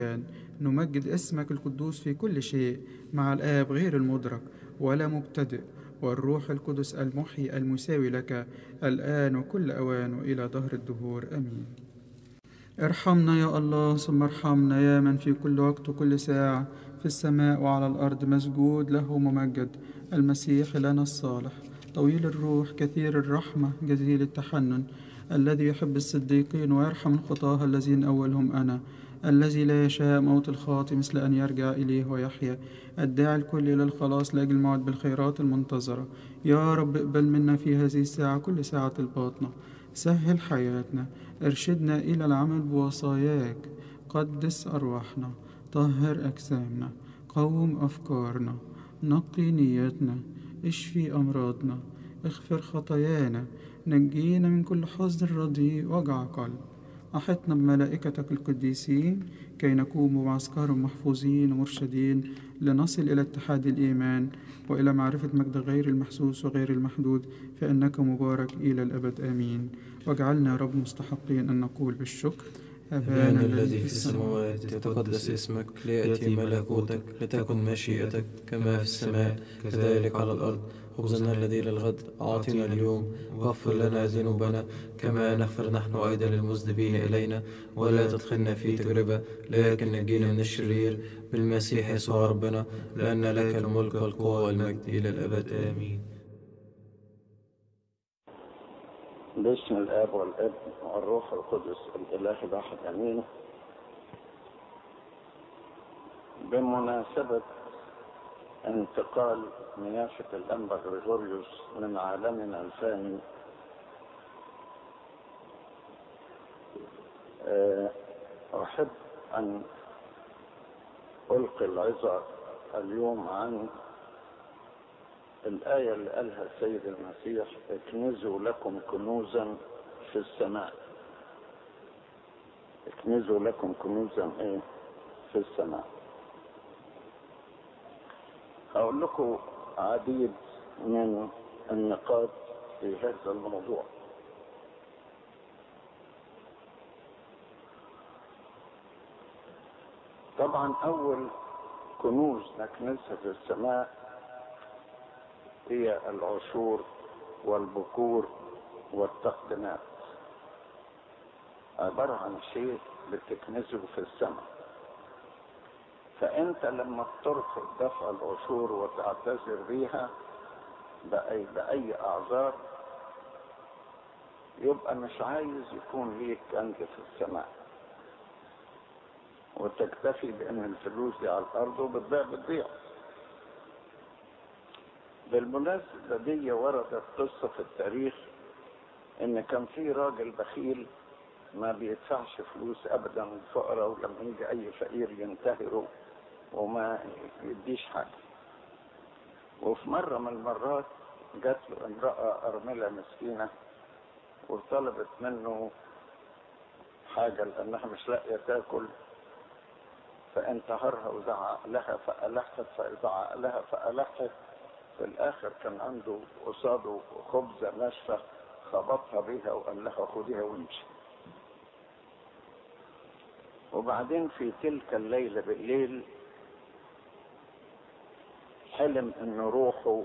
نمجد اسمك القدوس في كل شيء مع الآب غير المدرك ولا مبتدئ والروح القدس المحيي المساوي لك الآن وكل أوان وإلى دهر الدهور آمين ارحمنا يا الله ثم ارحمنا يا من في كل وقت وكل ساعة في السماء وعلى الأرض مسجود له ممجد المسيح لنا الصالح طويل الروح كثير الرحمة جزيل التحنن الذي يحب الصديقين ويرحم الخطاة الذين أولهم أنا الذي لا يشاء موت الخاطئ مثل أن يرجع إليه ويحيا الداعي الكل إلى الخلاص لأجل الموعد بالخيرات المنتظرة يا رب اقبل منا في هذه الساعة كل ساعة الباطنة سهل حياتنا ارشدنا إلى العمل بوصاياك قدس أرواحنا طهر أجسامنا قوم أفكارنا نقي نياتنا اشفي أمراضنا اغفر خطايانا نجينا من كل حزن رديء وجع قلب أحطنا بملائكتك القديسين كي نكون بمعسكر محفوظين ومرشدين لنصل إلى اتحاد الإيمان وإلى معرفة مجد غير المحسوس وغير المحدود فإنك مبارك إلى الأبد آمين واجعلنا يا رب مستحقين أن نقول بالشكر أبانا الذي في السماوات يتقدس اسمك ليأتي ملكوتك لتكن مشيئتك كما في السماء كذلك على الأرض خبزنا الذي للغد أعطنا اليوم واغفر لنا ذنوبنا كما نغفر نحن أيضا للمذنبين إلينا ولا تدخلنا في تجربة لكن نجينا من الشرير بالمسيح يسوع ربنا لأن لك الملك والقوة والمجد إلى الأبد آمين باسم الاب والابن والروح القدس الاله الواحد امين بمناسبة انتقال نيافة الأنبا غريغوريوس من عالمنا الفاني أحب أن ألقي العظة اليوم عن الآية اللي قالها السيد المسيح اكنزوا لكم كنوزا في السماء اكنزوا لكم كنوزا ايه في السماء هقول لكم عديد من النقاط في هذا الموضوع طبعا اول كنوز نكنسها في السماء هي العشور والبكور والتقدمات عبارة عن شيء بتكنزه في السماء فانت لما بترفض دفع العشور وتعتذر بيها بأي, بأي اعذار يبقى مش عايز يكون ليك كنز في السماء وتكتفي بان الفلوس دي على الارض وبتبيع بتبيع بالمناسبة دي وردت قصة في التاريخ ان كان في راجل بخيل ما بيدفعش فلوس ابدا للفقراء ولما يجي اي فقير ينتهره وما يديش حاجة وفي مرة من المرات جات له امرأة أرملة مسكينة وطلبت منه حاجة لأنها مش لاقية تاكل فانتهرها وزعق لها فألحت فزعق لها فألحت في الاخر كان عنده قصاده خبزه ناشفه خبطها بيها وقال لها خديها وامشي وبعدين في تلك الليله بالليل حلم ان روحه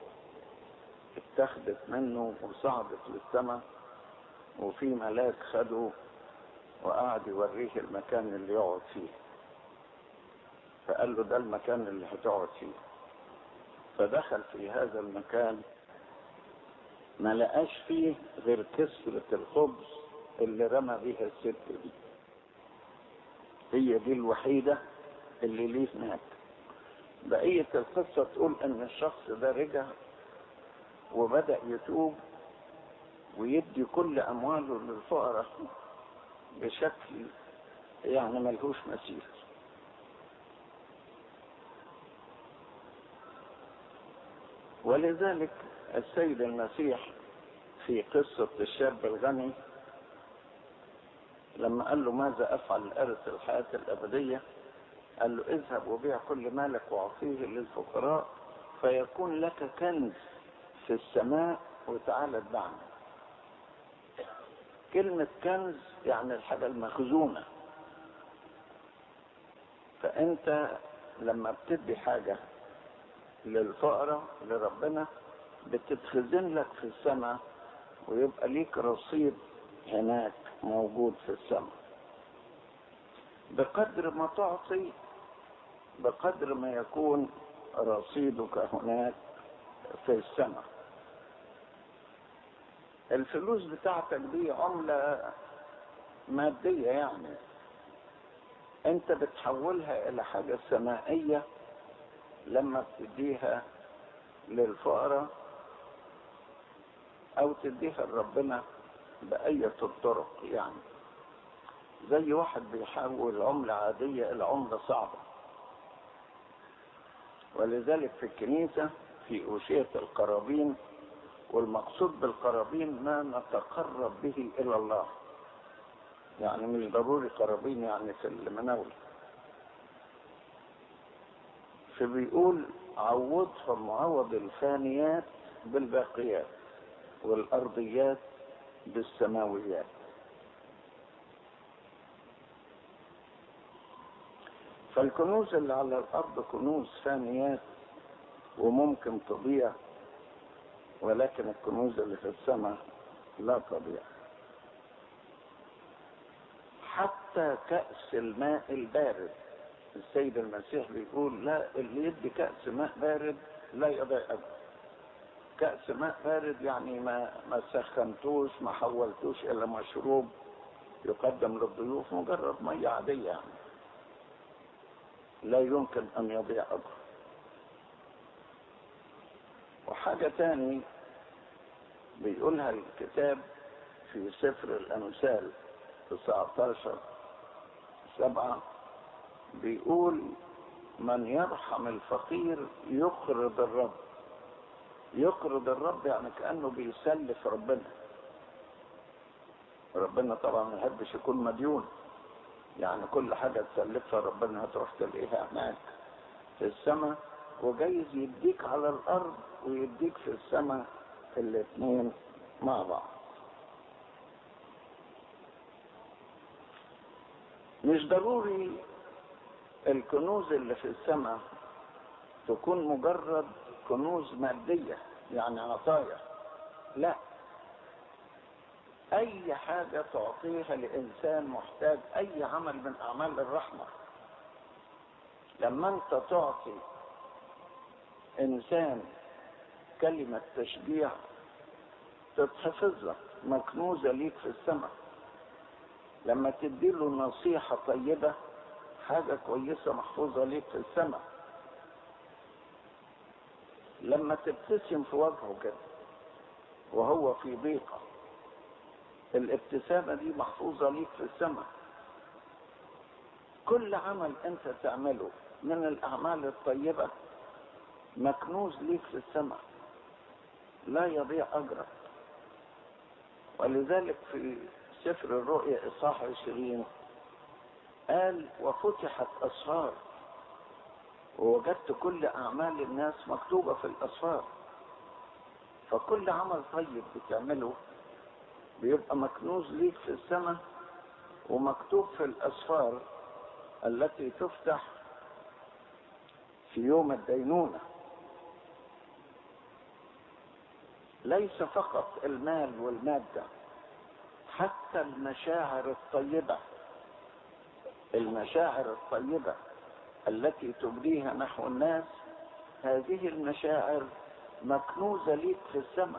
اتخذت منه وصعدت للسماء وفي ملاك خده وقعد يوريه المكان اللي يقعد فيه فقال له ده المكان اللي هتقعد فيه فدخل في هذا المكان ما لقاش فيه غير كسرة الخبز اللي رمى بيها الست دي هي دي الوحيدة اللي ليه هناك بقية القصة تقول ان الشخص ده رجع وبدأ يتوب ويدي كل امواله للفقراء بشكل يعني ملهوش مثيل ولذلك السيد المسيح في قصة الشاب الغني لما قال له ماذا أفعل لأرث الحياة الأبدية قال له اذهب وبيع كل مالك وأعطيه للفقراء فيكون لك كنز في السماء وتعالى اتبعني كلمة كنز يعني الحاجة المخزونة فانت لما بتدي حاجة للفقراء لربنا بتتخزن لك في السماء ويبقى ليك رصيد هناك موجود في السماء بقدر ما تعطي بقدر ما يكون رصيدك هناك في السماء الفلوس بتاعتك دي عملة مادية يعني انت بتحولها الى حاجة سمائية لما بتديها للفقراء او تديها لربنا بأية الطرق يعني زي واحد بيحول عملة عادية إلى عملة صعبة ولذلك في الكنيسة في أوشية القرابين والمقصود بالقرابين ما نتقرب به إلى الله يعني مش ضروري قرابين يعني في المناول فبيقول عوضهم عوض الفانيات بالباقيات والأرضيات بالسماويات فالكنوز اللي على الأرض كنوز فانيات وممكن تضيع ولكن الكنوز اللي في السماء لا تضيع حتى كأس الماء البارد السيد المسيح بيقول لا اللي يدي كأس ماء بارد لا يضيع أبدا كأس ماء بارد يعني ما ما سخنتوش ما حولتوش إلى مشروب يقدم للضيوف مجرد مية عادية يعني لا يمكن أن يضيع أبدا وحاجة تاني بيقولها الكتاب في سفر الأمثال 19 سبعة بيقول من يرحم الفقير يقرض الرب يقرض الرب يعني كأنه بيسلف ربنا ربنا طبعا ما يحبش يكون مديون يعني كل حاجة تسلفها ربنا هتروح تلاقيها هناك في السماء وجايز يديك على الأرض ويديك في السماء الاثنين مع بعض مش ضروري الكنوز اللي في السماء تكون مجرد كنوز مادية يعني عطايا لا أي حاجة تعطيها لإنسان محتاج أي عمل من أعمال الرحمة لما أنت تعطي إنسان كلمة تشجيع تتحفظ لك مكنوزة ليك في السماء لما تديله نصيحة طيبة حاجة كويسة محفوظة ليك في السماء لما تبتسم في وجهه كده وهو في ضيقة الابتسامة دي محفوظة ليك في السماء كل عمل انت تعمله من الاعمال الطيبة مكنوز ليك في السماء لا يضيع اجرك ولذلك في سفر الرؤيا اصحاح عشرين قال وفتحت اسفار ووجدت كل اعمال الناس مكتوبه في الاسفار فكل عمل طيب بتعمله بيبقى مكنوز ليك في السماء ومكتوب في الاسفار التي تفتح في يوم الدينونه ليس فقط المال والماده حتى المشاعر الطيبه المشاعر الطيبه التي تبديها نحو الناس هذه المشاعر مكنوزة ليك في السماء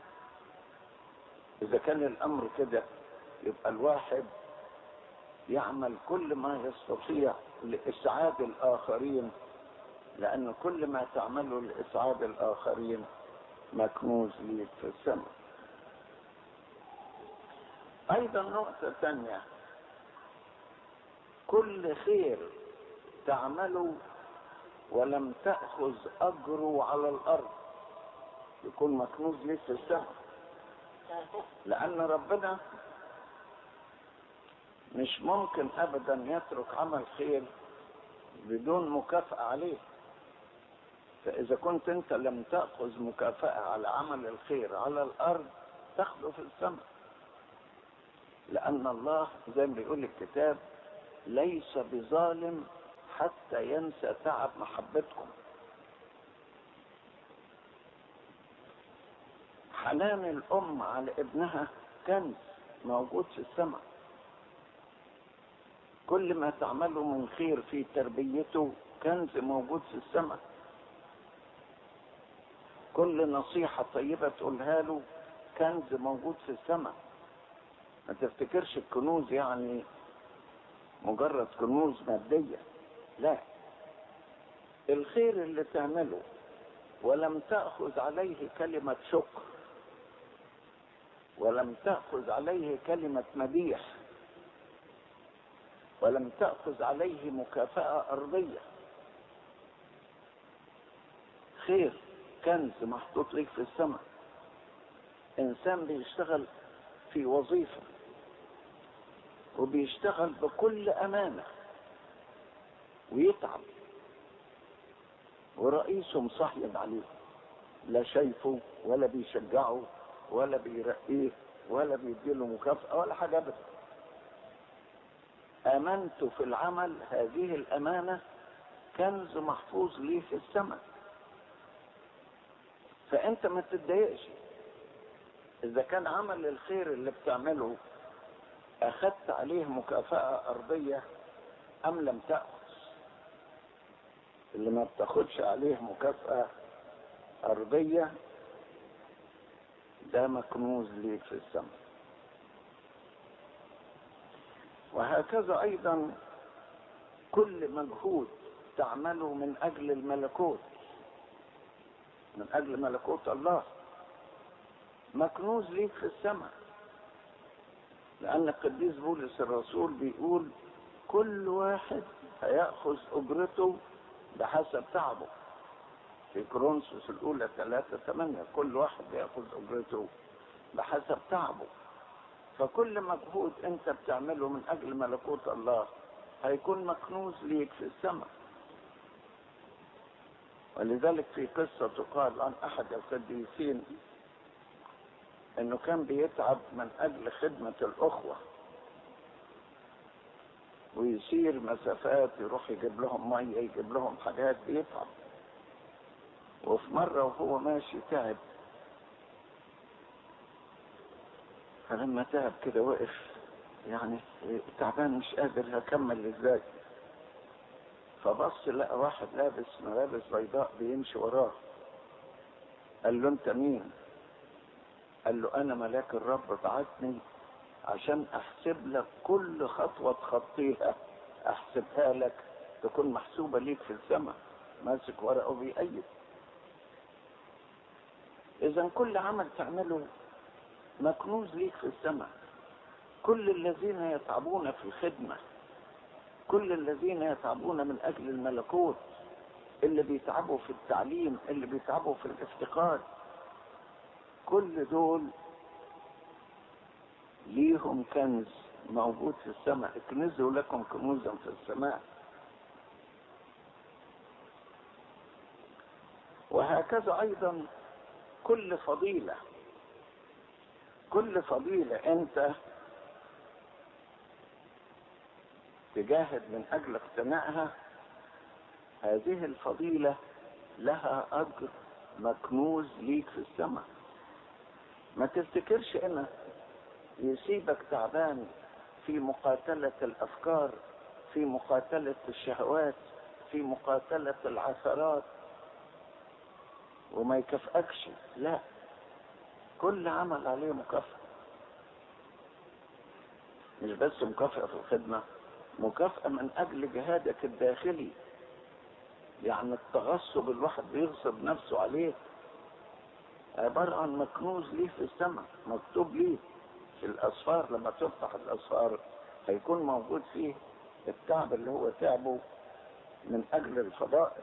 إذا كان الأمر كده يبقى الواحد يعمل كل ما يستطيع لإسعاد الآخرين لأن كل ما تعمله لإسعاد الآخرين مكنوز ليك في السماء أيضا نقطة ثانية كل خير تعمله ولم تأخذ أجره على الأرض يكون مكنوز ليك في السماء لأن ربنا مش ممكن أبدا يترك عمل خير بدون مكافأة عليه فإذا كنت أنت لم تأخذ مكافأة على عمل الخير على الأرض تاخده في السماء لأن الله زي ما بيقول الكتاب ليس بظالم حتى ينسى تعب محبتكم حنان الأم على ابنها كنز موجود في السماء كل ما تعمله من خير في تربيته كنز موجود في السماء كل نصيحة طيبة تقولها له كنز موجود في السماء ما تفتكرش الكنوز يعني مجرد كنوز مادية لا الخير اللي تعمله ولم تأخذ عليه كلمة شكر ولم تأخذ عليه كلمة مديح ولم تأخذ عليه مكافأة أرضية خير كنز محطوط ليك في السماء إنسان بيشتغل في وظيفة وبيشتغل بكل أمانة ويتعب ورئيسه مصحيب عليه لا شايفه ولا بيشجعه ولا بيرقيه ولا بيديله مكافأة ولا حاجة أبدا آمنت في العمل هذه الأمانة كنز محفوظ لي في السماء فأنت ما تتضايقش إذا كان عمل الخير اللي بتعمله أخذت عليه مكافأة أرضية أم لم تأخذ اللي ما بتاخدش عليه مكافأة أرضية ده مكنوز ليك في السماء وهكذا أيضا كل مجهود تعمله من أجل الملكوت من أجل ملكوت الله مكنوز ليك في السماء لأن القديس بولس الرسول بيقول كل واحد هيأخذ أجرته بحسب تعبه في كورنثوس الأولى ثلاثة ثمانية كل واحد بيأخذ أجرته بحسب تعبه فكل مجهود أنت بتعمله من أجل ملكوت الله هيكون مكنوز ليك في السماء ولذلك في قصة تقال عن أحد القديسين انه كان بيتعب من اجل خدمة الاخوة ويسير مسافات يروح يجيب لهم مية يجيب لهم حاجات بيتعب وفي مرة وهو ماشي تعب فلما تعب كده وقف يعني تعبان مش قادر هكمل ازاي فبص لقى واحد لابس ملابس بيضاء بيمشي وراه قال له انت مين قال له انا ملاك الرب بعتني عشان احسب لك كل خطوة تخطيها احسبها لك تكون محسوبة ليك في السماء ماسك ورقه بيأيد اذا كل عمل تعمله مكنوز ليك في السماء كل الذين يتعبون في الخدمة كل الذين يتعبون من اجل الملكوت اللي بيتعبوا في التعليم اللي بيتعبوا في الافتقاد كل دول ليهم كنز موجود في السماء اكنزوا لكم كنوزا في السماء وهكذا ايضا كل فضيلة كل فضيلة انت تجاهد من اجل اقتنائها هذه الفضيلة لها اجر مكنوز ليك في السماء ما تفتكرش انك يسيبك تعبان في مقاتلة الافكار في مقاتلة الشهوات في مقاتلة العثرات وما يكافئكش لا كل عمل عليه مكافأة مش بس مكافأة في الخدمة مكافأة من أجل جهادك الداخلي يعني التغصب الواحد بيغصب نفسه عليه عبارة عن مكنوز ليه في السماء مكتوب ليه في الأسفار لما تفتح الأسفار هيكون موجود فيه التعب اللي هو تعبه من أجل الفضائل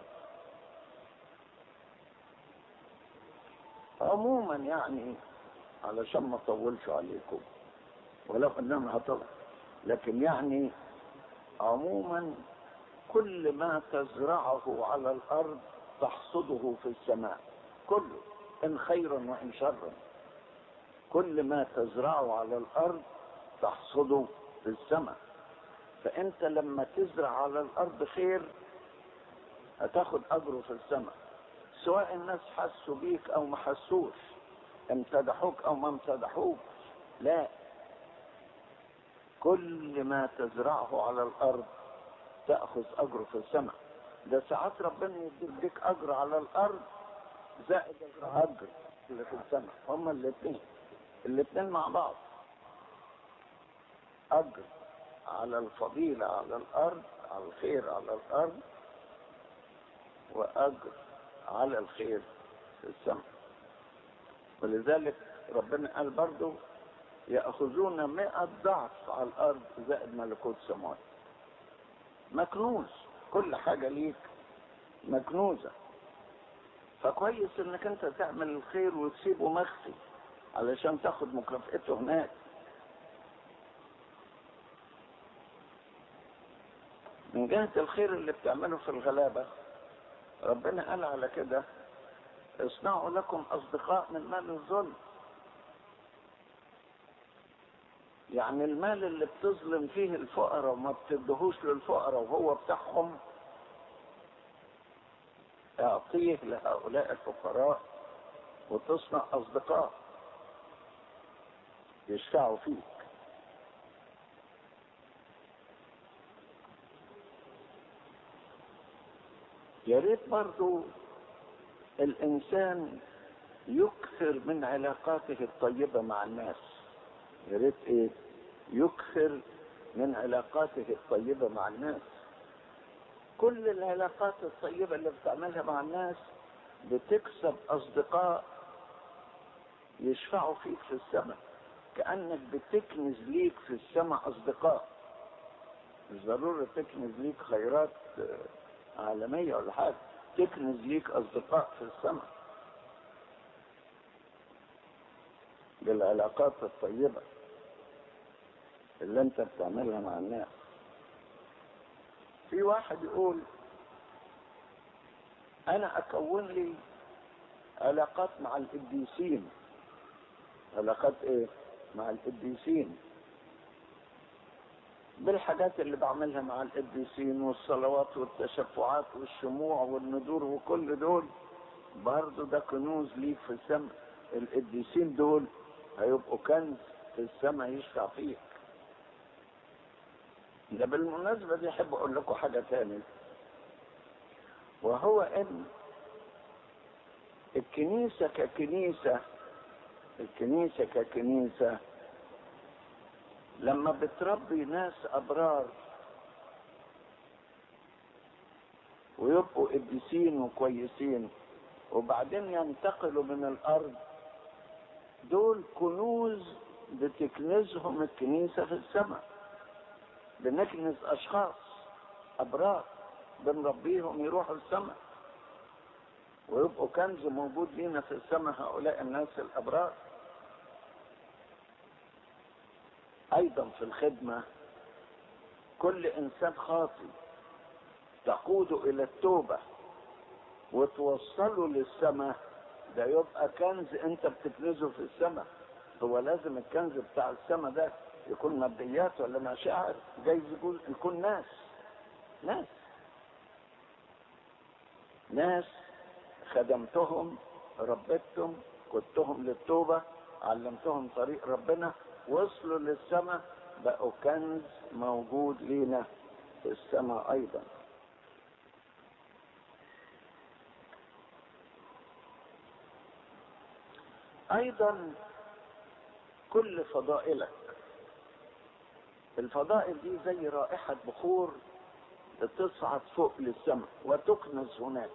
عموما يعني علشان ما اطولش عليكم ولو انما هطول لكن يعني عموما كل ما تزرعه على الارض تحصده في السماء كله ان خيرا وان شرا كل ما تزرعه على الارض تحصده في السماء فانت لما تزرع على الارض خير هتاخد اجره في السماء سواء الناس حسوا بيك او ما حسوش امتدحوك او ما امتدحوك لا كل ما تزرعه على الارض تاخذ اجره في السماء ده ساعات ربنا يديك اجر على الارض زائد اجر اللي في السماء هما الاثنين الاثنين مع بعض اجر على الفضيلة على الارض على الخير على الارض واجر على الخير في السماء ولذلك ربنا قال برضو يأخذون مئة ضعف على الأرض زائد ملكوت سماوات مكنوز كل حاجة ليك مكنوزة فكويس انك انت تعمل الخير وتسيبه مخفي علشان تاخد مكافئته هناك من جهة الخير اللي بتعمله في الغلابة ربنا قال على كده اصنعوا لكم اصدقاء من مال الظلم يعني المال اللي بتظلم فيه الفقراء وما بتدهوش للفقراء وهو بتاعهم اعطيه لهؤلاء الفقراء وتصنع اصدقاء يشفعوا فيك يا ريت برضو الانسان يكثر من علاقاته الطيبه مع الناس يا ريت ايه يكثر من علاقاته الطيبه مع الناس كل العلاقات الطيبه اللي بتعملها مع الناس بتكسب اصدقاء يشفعوا فيك في السماء كانك بتكنز ليك في السماء اصدقاء مش ضروري تكنز ليك خيرات عالميه ولا حاجه تكنز ليك اصدقاء في السماء بالعلاقات الطيبه اللي انت بتعملها مع الناس في واحد يقول انا اكون لي علاقات مع القديسين علاقات ايه مع القديسين بالحاجات اللي بعملها مع القديسين والصلوات والتشفعات والشموع والندور وكل دول برضه ده كنوز ليك في السماء القديسين دول هيبقوا كنز في السماء يشفع فيك ده بالمناسبة دي أحب أقول لكم حاجة تاني وهو إن الكنيسة ككنيسة الكنيسة ككنيسة لما بتربي ناس أبرار ويبقوا قديسين وكويسين وبعدين ينتقلوا من الأرض دول كنوز بتكنزهم الكنيسة في السماء بنكنز أشخاص أبرار بنربيهم يروحوا السماء ويبقوا كنز موجود لينا في السماء هؤلاء الناس الأبرار أيضا في الخدمة كل إنسان خاطي تقوده إلى التوبة وتوصله للسماء ده يبقى كنز أنت بتكنزه في السماء هو لازم الكنز بتاع السماء ده يكون ماديات ولا مشاعر جايز يكون يكون ناس ناس ناس خدمتهم ربيتهم قدتهم للتوبة علمتهم طريق ربنا وصلوا للسماء بقوا كنز موجود لينا في السماء أيضا أيضا كل فضائلك الفضائل دي زي رائحة بخور بتصعد فوق للسماء وتكنز هناك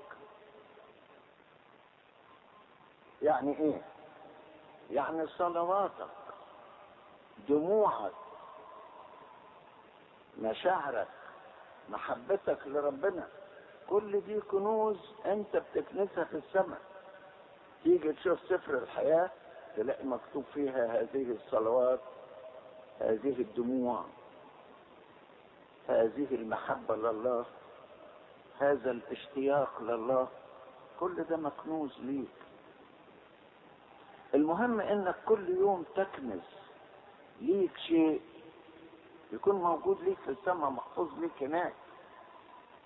يعني ايه يعني صلواتك دموعك مشاعرك محبتك لربنا كل دي كنوز انت بتكنسها في السماء تيجي تشوف سفر الحياة تلاقي مكتوب فيها هذه الصلوات هذه الدموع هذه المحبة لله هذا الاشتياق لله كل ده مكنوز ليك المهم انك كل يوم تكنز ليك شيء يكون موجود ليك في السماء محفوظ ليك هناك